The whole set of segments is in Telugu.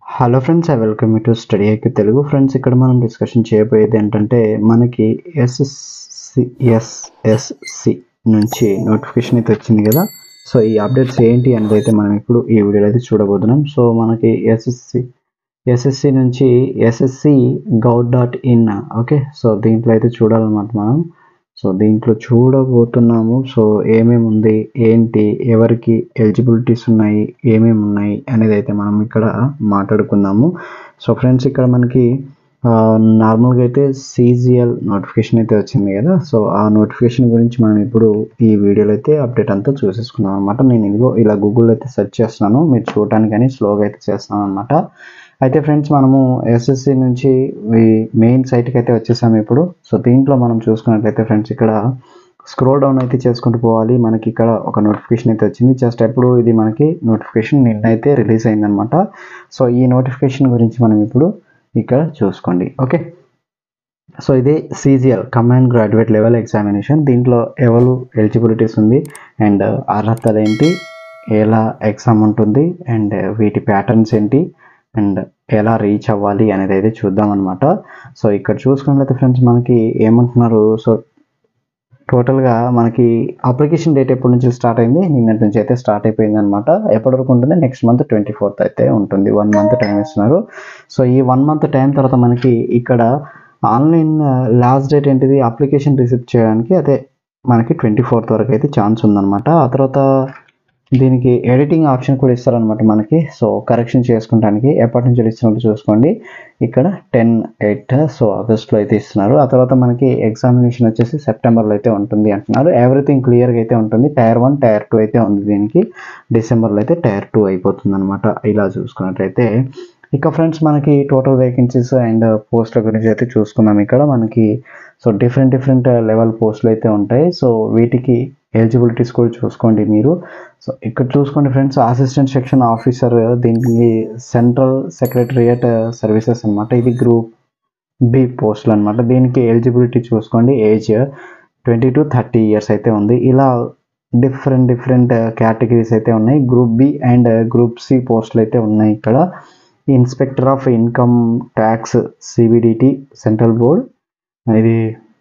hello friends I welcome you to study IQ Telugu friends ఇక్కడ మనం డిస్కషన్ చేయబోయేది ఏంటంటే మనకి ఎస్ఎస్సి ఎస్ఎస్సి నుంచి నోటిఫికేషన్ అయితే వచ్చింది కదా సో ఈ అప్డేట్స్ ఏంటి అనేది అయితే మనం ఇప్పుడు ఈ వీడియోలో అయితే చూడబోతున్నాం సో మనకి ఎస్ఎస్సి ఎస్ఎస్సి నుంచి SSC gov dot in okay so దీంట్లో అయితే చూడాలన్నమాట మనం సో దీంట్లో చూడబోతున్నాము సో ఏమేమి ఉంది ఏంటి ఎవరికి ఎలిజిబిలిటీస్ ఉన్నాయి ఏమేమి ఉన్నాయి అనేది అయితే మనం ఇక్కడ మాట్లాడుకుందాము సో ఫ్రెండ్స్ ఇక్కడ మనకి నార్మల్గా అయితే సీజిఎల్ నోటిఫికేషన్ అయితే వచ్చింది కదా సో ఆ నోటిఫికేషన్ గురించి మనం ఇప్పుడు ఈ వీడియోలో అయితే అప్డేట్ అంతా చూసేసుకున్నాం అనమాట నేను ఇదిగో ఇలా గూగుల్లో అయితే సెర్చ్ చేస్తున్నాను మీరు చూడటానికి కానీ స్లోగా అయితే చేస్తాను అనమాట అయితే ఫ్రెండ్స్ మనము ఎస్ఎస్సి నుంచి ఈ మెయిన్ సైట్కి అయితే వచ్చేసాము ఇప్పుడు సో దీంట్లో మనం చూసుకున్నట్లయితే ఫ్రెండ్స్ ఇక్కడ స్క్రోల్ డౌన్ అయితే చేసుకుంటూ పోవాలి మనకి ఇక్కడ ఒక నోటిఫికేషన్ అయితే వచ్చింది జస్ట్ ఎప్పుడు ఇది మనకి నోటిఫికేషన్ నిన్న అయితే రిలీజ్ అయిందనమాట సో ఈ నోటిఫికేషన్ గురించి మనం ఇప్పుడు ఇక్కడ చూసుకోండి ఓకే సో ఇది CGL command graduate level examination దీంట్లో ఎవరు ఎలిజిబిలిటీస్ ఉంది అండ్ అర్హతలు ఏంటి ఎలా ఎగ్జామ్ ఉంటుంది అండ్ వీటి ప్యాటర్న్స్ ఏంటి అండ్ ఎలా రీచ్ అవ్వాలి అనేది అయితే చూద్దాం అనమాట సో ఇక్కడ చూసుకున్నట్లయితే ఫ్రెండ్స్ మనకి ఏమంటున్నారు సో టోటల్గా మనకి అప్లికేషన్ డేట్ ఎప్పటి నుంచి స్టార్ట్ అయింది నిన్నటి నుంచి అయితే స్టార్ట్ అయిపోయింది అనమాట ఎప్పటి వరకు ఉంటుంది నెక్స్ట్ మంత్ ట్వంటీ ఫోర్త్ అయితే ఉంటుంది వన్ మంత్ టైం ఇస్తున్నారు సో ఈ వన్ మంత్ టైం తర్వాత మనకి ఇక్కడ ఆన్లైన్ లాస్ట్ డేట్ ఏంటిది అప్లికేషన్ రిసీవ్ చేయడానికి అదే మనకి ట్వంటీ ఫోర్త్ వరకు అయితే ఛాన్స్ ఉందన్నమాట ఆ తర్వాత దీనికి ఎడిటింగ్ ఆప్షన్ కూడా ఇస్తారనమాట మనకి సో కరెక్షన్ చేసుకోవడానికి ఎప్పటి నుంచి ఇస్తున్నట్టు చూసుకోండి ఇక్కడ టెన్ ఎయిట్ సో ఆగస్ట్లో అయితే ఇస్తున్నారు ఆ తర్వాత మనకి ఎగ్జామినేషన్ వచ్చేసి సెప్టెంబర్లో అయితే ఉంటుంది అంటున్నారు ఎవ్రీథింగ్ క్లియర్గా అయితే ఉంటుంది టైర్ వన్ టైర్ టూ అయితే ఉంది దీనికి డిసెంబర్లో అయితే టైర్ టూ అయిపోతుంది అనమాట ఇలా చూసుకున్నట్లయితే ఇక ఫ్రెండ్స్ మనకి టోటల్ వేకెన్సీస్ అండ్ పోస్టుల గురించి అయితే చూసుకున్నాం ఇక్కడ మనకి సో డిఫరెంట్ డిఫరెంట్ లెవెల్ పోస్టులు అయితే ఉంటాయి సో వీటికి ఎలిజిబిలిటీస్ కూడా చూసుకోండి మీరు సో ఇక్కడ చూసుకోండి ఫ్రెండ్స్ అసిస్టెంట్ సెక్షన్ ఆఫీసర్ దీనికి సెంట్రల్ సెక్రటరియట్ సర్వీసెస్ అనమాట ఇది గ్రూప్ బి పోస్టులు అనమాట దీనికి ఎలిజిబిలిటీ చూసుకోండి age twenty to thirty years అయితే ఉంది ఇలా డిఫరెంట్ డిఫరెంట్ కేటగిరీస్ అయితే ఉన్నాయి group B and group C పోస్టులు అయితే ఉన్నాయి ఇక్కడ inspector of income tax CBDT central board ఇది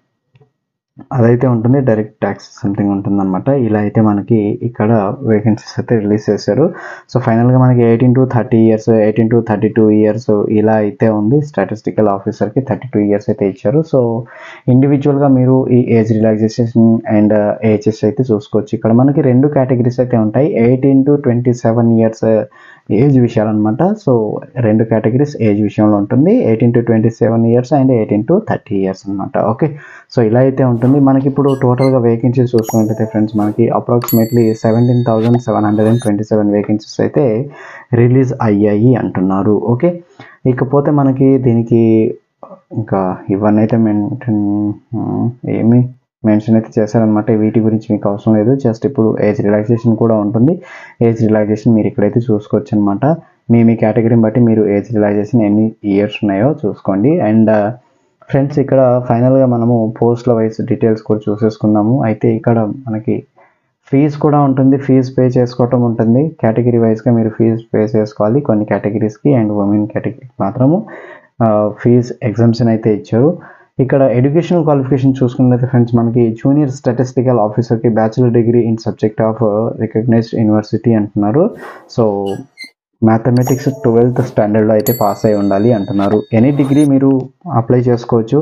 అదైతే ఉంటుంది డైరెక్ట్ ట్యాక్స్ సంథింగ్ ఉంటుందన్నమాట ఇలా అయితే మనకి ఇక్కడ వేకెన్సీస్ అయితే రిలీజ్ చేశారు సో ఫైనల్గా మనకి eighteen to thirty years eighteen to thirty two years ఇలా అయితే ఉంది స్టాటిస్టికల్ ఆఫీసర్కి థర్టీ టూ ఇయర్స్ అయితే ఇచ్చారు సో ఇండివిజువల్గా మీరు ఈ ఏజ్ రిలాక్సేషన్ అండ్ ఏజెస్ అయితే చూసుకోవచ్చు ఇక్కడ మనకి రెండు కేటగిరీస్ అయితే ఉంటాయి eighteen to twenty seven years age విషయాలు అనమాట సో రెండు కేటగిరీస్ ఏజ్ విషయంలో ఉంటుంది eighteen to twenty seven years and eighteen to thirty years అనమాట ఓకే సో ఇలా అయితే ఉంటుంది మనకి ఇప్పుడు టోటల్గా వేకెన్సీస్ చూసుకున్నట్లయితే ఫ్రెండ్స్ మనకి approximately seventeen thousand seven hundred and twenty seven vacancies అయితే రిలీజ్ అయ్యాయి అంటున్నారు ఓకే ఇకపోతే మనకి దీనికి ఇంకా ఇవన్నీ అయితే మెన్షన్ ఏమి మెన్షన్ అయితే చేశారనమాట వీటి గురించి మీకు అవసరం లేదు జస్ట్ ఇప్పుడు ఏజ్ రిలాక్సేషన్ కూడా ఉంటుంది ఏజ్ రిలాక్సేషన్ మీరు ఇక్కడైతే చూసుకోవచ్చు అనమాట మీ మీ కేటగిరీని బట్టి మీరు ఏజ్ రిలాక్సేషన్ ఎన్ని ఇయర్స్ ఉన్నాయో చూసుకోండి అండ్ ఫ్రెండ్స్ ఇక్కడ ఫైనల్గా మనము పోస్ట్ల వైజ్ డీటెయిల్స్ కూడా చూసేసుకుందాము అయితే ఇక్కడ మనకి ఫీజు కూడా ఉంటుంది ఫీజు పే చేసుకోవటం ఉంటుంది కేటగిరీ వైజ్గా మీరు ఫీజు పే చేసుకోవాలి కొన్ని కేటగిరీస్కి అండ్ ఉమెన్ కేటగిరీకి మాత్రము ఫీజ్ ఎగ్జామ్షన్ అయితే ఇచ్చారు ఇక్కడ ఎడ్యుకేషనల్ క్వాలిఫికేషన్ చూసుకున్నట్లయితే ఫ్రెండ్స్ మనకి జూనియర్ స్టాటిస్టికల్ ఆఫీసర్కి bachelor degree in subject of recognised university అంటున్నారు సో మ్యాథమెటిక్స్ ట్వెల్త్ స్టాండర్డ్లో అయితే పాస్ అయి ఉండాలి అంటున్నారు ఎనీ డిగ్రీ మీరు అప్లై చేసుకోవచ్చు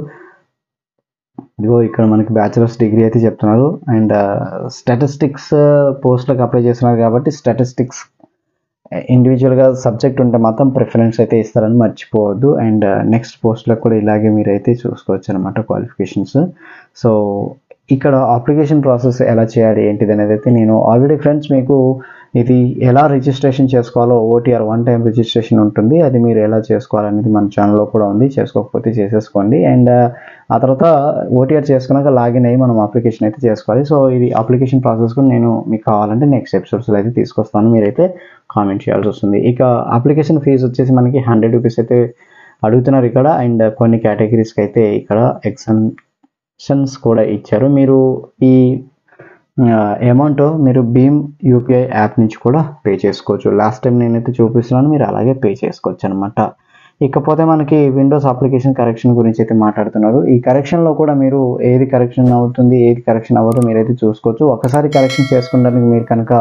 ఇదిగో ఇక్కడ మనకి బ్యాచిలర్స్ డిగ్రీ అయితే చెప్తున్నారు అండ్ స్టాటిస్టిక్స్ పోస్ట్లకు అప్లై చేస్తున్నారు కాబట్టి స్టాటిస్టిక్స్ ఇండివిజువల్గా సబ్జెక్ట్ ఉంటే మాత్రం ప్రిఫరెన్స్ అయితే ఇస్తారని మర్చిపోవద్దు అండ్ నెక్స్ట్ పోస్ట్లకు కూడా ఇలాగే మీరైతే చూసుకోవచ్చు అనమాట క్వాలిఫికేషన్స్ సో ఇక్కడ అప్లికేషన్ ప్రాసెస్ ఎలా చేయాలి ఏంటిది అనేది అయితే నేను ఆల్రెడీ ఫ్రెండ్స్ మీకు ఇది ఎలా రిజిస్ట్రేషన్ చేసుకోవాలో ఓటీఆర్ వన్ టైం రిజిస్ట్రేషన్ ఉంటుంది అది మీరు ఎలా చేసుకోవాలనేది మన ఛానల్లో కూడా ఉంది చేసుకోకపోతే చేసేసుకోండి అండ్ ఆ తర్వాత ఓటీఆర్ చేసుకున్నాక లాగిన్ అయ్యి మనం అప్లికేషన్ అయితే చేసుకోవాలి సో ఇది అప్లికేషన్ ప్రాసెస్ కూడా నేను మీకు కావాలంటే నెక్స్ట్ ఎపిసోడ్స్లో అయితే తీసుకొస్తాను మీరైతే కామెంట్ చేయాల్సి వస్తుంది ఇక అప్లికేషన్ ఫీజు వచ్చేసి మనకి హండ్రెడ్ రూపీస్ అయితే అడుగుతున్నారు ఇక్కడ అండ్ కొన్ని కేటగిరీస్కి అయితే ఇక్కడ ఎగ్జామ్షన్స్ కూడా ఇచ్చారు మీరు ఈ అమౌంట్ మీరు భీమ్ యూపీఐ యాప్ నుంచి కూడా పే చేసుకోవచ్చు లాస్ట్ టైం నేనైతే చూపిస్తున్నాను మీరు అలాగే పే చేసుకోవచ్చు అనమాట ఇకపోతే మనకి విండోస్ అప్లికేషన్ కరెక్షన్ గురించి అయితే మాట్లాడుతున్నారు ఈ కరెక్షన్లో కూడా మీరు ఏది కరెక్షన్ అవుతుంది ఏది కరెక్షన్ అవ్వదు మీరైతే చూసుకోవచ్చు ఒకసారి కరెక్షన్ చేసుకోవడానికి మీరు కనుక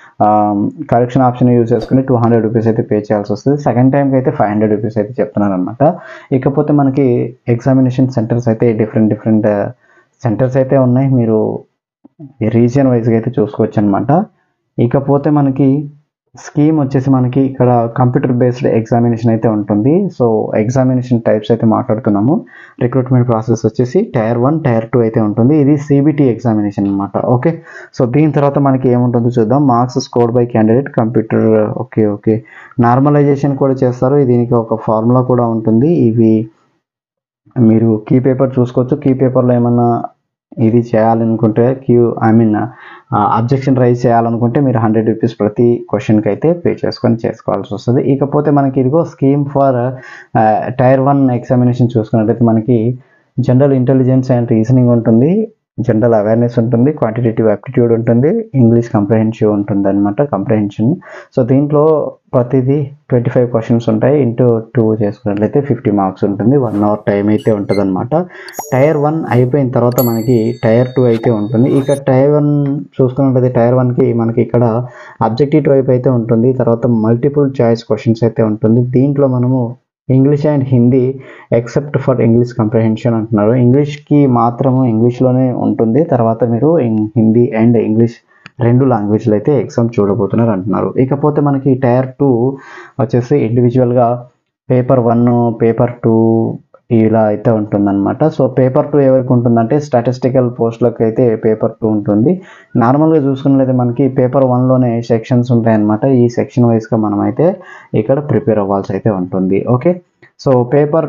కరెక్షన్ ఆప్షన్ యూజ్ చేసుకుని టూ హండ్రెడ్ రూపీస్ అయితే పే చేయాల్సి వస్తుంది సెకండ్ టైంకి అయితే ఫైవ్ హండ్రెడ్ రూపీస్ అయితే చెప్తున్నారు అనమాట ఇకపోతే మనకి ఎగ్జామినేషన్ సెంటర్స్ అయితే డిఫరెంట్ డిఫరెంట్ సెంటర్స్ అయితే ఉన్నాయి మీరు రీజియన్ వైజ్గా అయితే చూసుకోవచ్చు అనమాట ఇకపోతే మనకి స్కీమ్ వచ్చేసి మనకి ఇక్కడ కంప్యూటర్ బేస్డ్ ఎగ్జామినేషన్ అయితే ఉంటుంది సో ఎగ్జామినేషన్ టైప్స్ అయితే మాట్లాడుతున్నాము రిక్రూట్మెంట్ ప్రాసెస్ వచ్చేసి టైర్ వన్ టైర్ టూ అయితే ఉంటుంది ఇది సిబిటి ఎగ్జామినేషన్ అనమాట ఓకే సో దీని తర్వాత మనకి ఏముంటుందో చూద్దాం marks score by candidate computer okay okay normalisation కూడా చేస్తారు దీనికి ఒక ఫార్ములా కూడా ఉంటుంది ఇవి మీరు కీ పేపర్ చూసుకోవచ్చు కీ పేపర్లో ఏమన్నా ఇది చేయాలనుకుంటే Q I mean objection raise చేయాలనుకుంటే మీరు హండ్రెడ్ రూపీస్ ప్రతి క్వశ్చన్కి అయితే పే చేసుకొని చేసుకోవాల్సి వస్తుంది ఇకపోతే మనకి ఇదిగో scheme for tier one examination చూసుకున్నట్లయితే మనకి జనరల్ ఇంటెలిజెన్స్ అండ్ రీజనింగ్ ఉంటుంది జనరల్ అవేర్నెస్ ఉంటుంది క్వాంటిటేటివ్ యాప్టిట్యూడ్ ఉంటుంది ఇంగ్లీష్ కంప్రహెన్సివ్ ఉంటుంది అనమాట కంప్రహెన్షన్ సో దీంట్లో ప్రతిదీ ట్వంటీ ఫైవ్ క్వశ్చన్స్ ఉంటాయి ఇంటూ టూ చేసుకున్నట్లయితే ఫిఫ్టీ మార్క్స్ ఉంటుంది వన్ అవర్ టైం అయితే ఉంటుంది అనమాట టైర్ వన్ అయిపోయిన తర్వాత మనకి టైర్ టూ అయితే ఉంటుంది ఇక టైర్ వన్ చూసుకున్నట్లయితే టైర్ వన్కి మనకి ఇక్కడ అబ్జెక్టివ్ టైప్ అయితే ఉంటుంది తర్వాత మల్టిపుల్ చాయిస్ క్వశ్చన్స్ అయితే ఉంటుంది దీంట్లో మనము English and Hindi except for English comprehension అంటున్నారు ఇంగ్లీష్కి మాత్రము ఇంగ్లీష్లోనే ఉంటుంది తర్వాత మీరు హిందీ అండ్ ఇంగ్లీష్ రెండు లాంగ్వేజ్లు అయితే ఎగ్జామ్ చూడబోతున్నారు అంటున్నారు ఇకపోతే మనకి టైర్ టూ వచ్చేసి ఇండివిజువల్గా పేపర్ వన్ పేపర్ టూ ఇలా అయితే ఉంటుందన్నమాట సో పేపర్ టూ ఎవరికి ఉంటుందంటే స్టాటిస్టికల్ పోస్ట్లకు అయితే పేపర్ టూ ఉంటుంది నార్మల్గా చూసుకున్నట్లయితే మనకి పేపర్ వన్లోనే సెక్షన్స్ ఉంటాయన్నమాట ఈ సెక్షన్ వైజ్గా మనం అయితే ఇక్కడ ప్రిపేర్ అవ్వాల్సి అయితే ఉంటుంది ఓకే సో పేపర్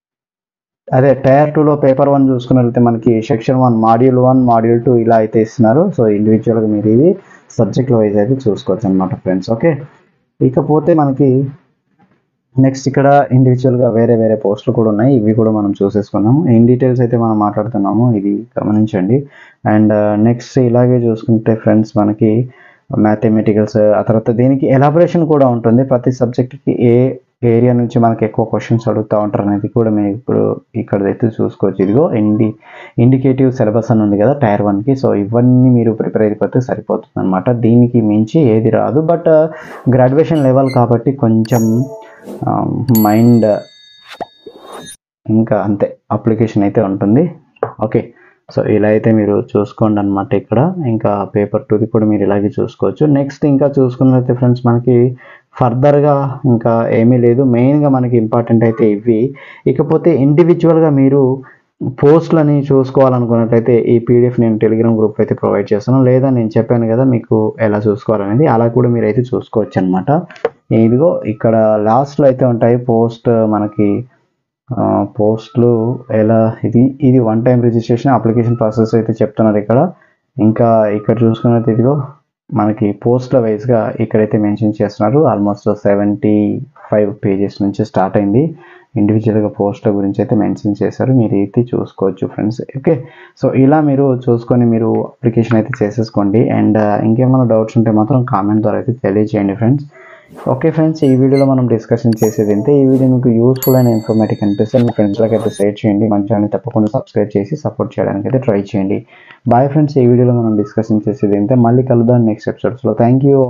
అదే టైర్ టూలో పేపర్ వన్ చూసుకున్నట్లయితే మనకి section one module one module two ఇలా అయితే ఇస్తున్నారు సో ఇండివిజువల్గా మీరు ఇది సబ్జెక్ట్ వైజ్ అయితే చూసుకోవచ్చు అనమాట ఫ్రెండ్స్ ఓకే ఇకపోతే మనకి నెక్స్ట్ ఇక్కడ ఇండివిజువల్గా వేరే వేరే పోస్టులు కూడా ఉన్నాయి ఇవి కూడా మనం చూసేసుకున్నాము ఇన్ డీటెయిల్స్ అయితే మనం మాట్లాడుతున్నాము ఇది గమనించండి అండ్ నెక్స్ట్ ఇలాగే చూసుకుంటే ఫ్రెండ్స్ మనకి మ్యాథమెటికల్స్ ఆ తర్వాత దీనికి ఎలాబరేషన్ కూడా ఉంటుంది ప్రతి సబ్జెక్ట్కి ఏ ఏరియా నుంచి మనకి ఎక్కువ క్వశ్చన్స్ అడుగుతూ ఉంటారు అనేది కూడా మీరు ఇప్పుడు ఇక్కడ అయితే చూసుకోవచ్చు ఇదిగో ఇండి ఇండికేటివ్ సిలబస్ అని ఉంది కదా టైర్ వన్కి సో ఇవన్నీ మీరు ప్రిపేర్ అయిపోతే సరిపోతుంది అనమాట దీనికి మించి ఏది రాదు బట్ గ్రాడ్యుయేషన్ లెవెల్ కాబట్టి కొంచెం మైండ్ ఇంకా అంతే అప్లికేషన్ అయితే ఉంటుంది ఓకే సో ఇలా అయితే మీరు చూసుకోండి అనమాట ఇక్కడ ఇంకా పేపర్ టూది కూడా మీరు ఇలాగే చూసుకోవచ్చు నెక్స్ట్ ఇంకా చూసుకున్నట్లయితే ఫ్రెండ్స్ మనకి ఫర్దర్గా ఇంకా ఏమీ లేదు మెయిన్గా మనకి ఇంపార్టెంట్ అయితే ఇవి ఇకపోతే ఇండివిజువల్గా మీరు పోస్టులని చూసుకోవాలనుకున్నట్లయితే ఈ పీడిఎఫ్ నేను టెలిగ్రామ్ గ్రూప్ అయితే ప్రొవైడ్ చేస్తాను లేదా నేను చెప్పాను కదా మీకు ఎలా చూసుకోవాలనేది అలా కూడా మీరు అయితే చూసుకోవచ్చు అనమాట ఇదిగో ఇక్కడ లాస్ట్లో అయితే ఉంటాయి పోస్ట్ మనకి పోస్ట్లు ఎలా ఇది ఇది one time registration application process అయితే చెప్తున్నారు ఇక్కడ ఇంకా ఇక్కడ చూసుకున్నట్టు ఇదిగో మనకి పోస్ట్ల వైజ్గా ఇక్కడైతే మెన్షన్ చేస్తున్నారు ఆల్మోస్ట్ సెవెంటీ ఫైవ్ పేజెస్ నుంచి స్టార్ట్ అయింది ఇండివిజువల్గా పోస్ట్ల గురించి అయితే మెన్షన్ చేశారు మీరు అయితే చూసుకోవచ్చు ఫ్రెండ్స్ ఓకే సో ఇలా మీరు చూసుకొని మీరు అప్లికేషన్ అయితే చేసేసుకోండి అండ్ ఇంకేమైనా డౌట్స్ ఉంటే మాత్రం కామెంట్ ద్వారా అయితే తెలియజేయండి ఫ్రెండ్స్ ఓకే ఫ్రెండ్స్ ఈ వీడియోలో మనం డిస్కషన్ చేసేది అంటే ఈ వీడియో మీకు యూస్ఫుల్ అండ్ ఇన్ఫర్మేటివ్ అనిపిస్తే మీ ఫ్రెండ్స్లకు అయితే షేర్ చేయండి మన ఛానల్ తప్పకుండా సబ్స్క్రైబ్ చేసి సపోర్ట్ చేయడానికి అయితే ట్రై చేయండి బాయ్ ఫ్రెండ్స్ ఈ వీడియోలో మనం డిస్కషన్ చేసేది అంటే మళ్ళీ కలుద్దాం నెక్స్ట్ ఎపిసోడ్స్లో థ్యాంక్ యూ